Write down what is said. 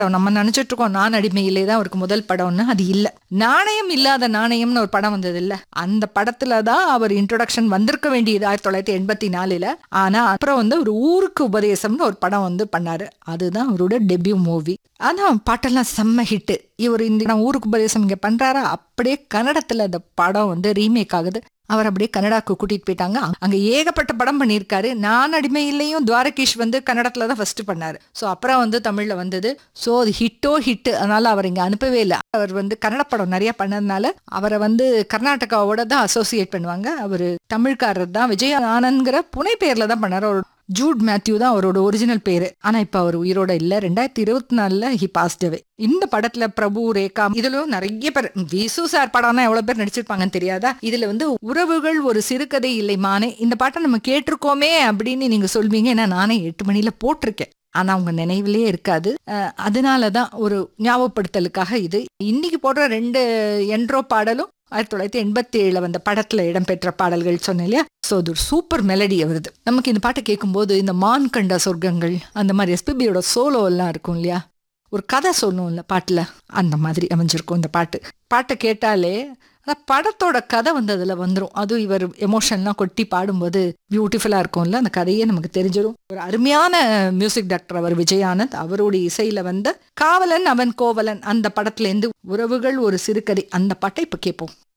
நம்ம நினைச்சிட்டு இருக்கோம் நான் அடிமையிலே தான் அவருக்கு முதல் படம்னு அது இல்ல நாணயம் இல்லாத நாணயம்னு ஒரு படம் வந்தது இல்ல அந்த படத்துல தான் அவர் இன்ட்ரோடக்ஷன் வந்திருக்க வேண்டியது ஆயிரத்தி தொள்ளாயிரத்தி எண்பத்தி நாலுல ஆனா அப்புறம் வந்து ஒரு ஊருக்கு உபதேசம்னு ஒரு படம் வந்து பண்ணாரு அதுதான் அவரோட டெபியூ மூவி ஆனா பாட்டெல்லாம் செம்ம ஹிட் இவர் இந்த நான் ஊருக்கு உபதேசம் இங்க பண்றாரா அப்படியே கன்னடத்துல அந்த படம் வந்து ரீமேக் ஆகுது அவர் அப்படியே கன்னடாக்கு கூட்டிட்டு போயிட்டாங்க அங்க ஏகப்பட்ட படம் பண்ணியிருக்காரு நான் அடிமையிலையும் துவாரகீஷ் வந்து கன்னடத்துல தான் ஃபர்ஸ்ட் பண்ணாரு ஸோ அப்புறம் வந்து தமிழ்ல வந்தது ஸோ அது ஹிட்டோ ஹிட் அதனால அவர் இங்க அனுப்பவே இல்லை அவர் வந்து கன்னட படம் நிறைய பண்ணதுனால அவரை வந்து கர்நாடகாவோட தான் அசோசியேட் பண்ணுவாங்க அவர் தமிழ்காரர் தான் விஜய் ஆனந்த்ங்கிற புனை பேர்ல தான் பண்ணாரு அவர் ஜூட் மேத்யூ தான் அவரோட ஒரிஜினல் பேரு ஆனா இப்ப அவர் உயிரோட இல்ல ரெண்டாயிரத்தி இருபத்தி நாலுல ஹி பாஸ்ட் அவே இந்த படத்துல பிரபு ரேகா இதுலயும் நிறைய பேர் விசு சார் படம்னா எவ்வளவு பேர் நடிச்சிருப்பாங்கன்னு தெரியாதா இதுல வந்து உறவுகள் ஒரு சிறுகதை இல்லை மானே இந்த பாட்டை நம்ம கேட்டிருக்கோமே அப்படின்னு நீங்க சொல்வீங்க ஏன்னா நானே எட்டு மணில போட்டிருக்கேன் ஆனா அவங்க நினைவிலே இருக்காது அஹ் அதனாலதான் ஒரு ஞாபகப்படுத்தலுக்காக இது இன்னைக்கு போடுற ரெண்டு என்ட்ரோ பாடலும் ஆயிரத்தி தொள்ளாயிரத்தி எண்பத்தி ஏழுல வந்த படத்துல இடம்பெற்ற பாடல்கள் சொன்னேன் இல்லையா ஸோ அது ஒரு சூப்பர் மெலடி வருது நமக்கு இந்த பாட்டை கேட்கும்போது இந்த மான் கண்ட சொர்க்கங்கள் அந்த மாதிரி எஸ்பிபியோட சோலோ எல்லாம் இருக்கும் இல்லையா ஒரு கதை சொல்லணும்ல பாட்டுல அந்த மாதிரி அமைஞ்சிருக்கும் இந்த பாட்டு பாட்டை கேட்டாலே ஆனா படத்தோட கதை வந்து அதுல வந்துடும் அதுவும் இவர் எமோஷன்லாம் கொட்டி பாடும்போது பியூட்டிஃபுல்லா இருக்கும்ல அந்த கதையே நமக்கு தெரிஞ்சிடும் ஒரு அருமையான மியூசிக் டாக்டர் அவர் விஜயானந்த் அவருடைய இசையில வந்த காவலன் அவன் கோவலன் அந்த படத்துல இருந்து உறவுகள் ஒரு சிறுகதை அந்த பாட்டை இப்ப கேட்போம்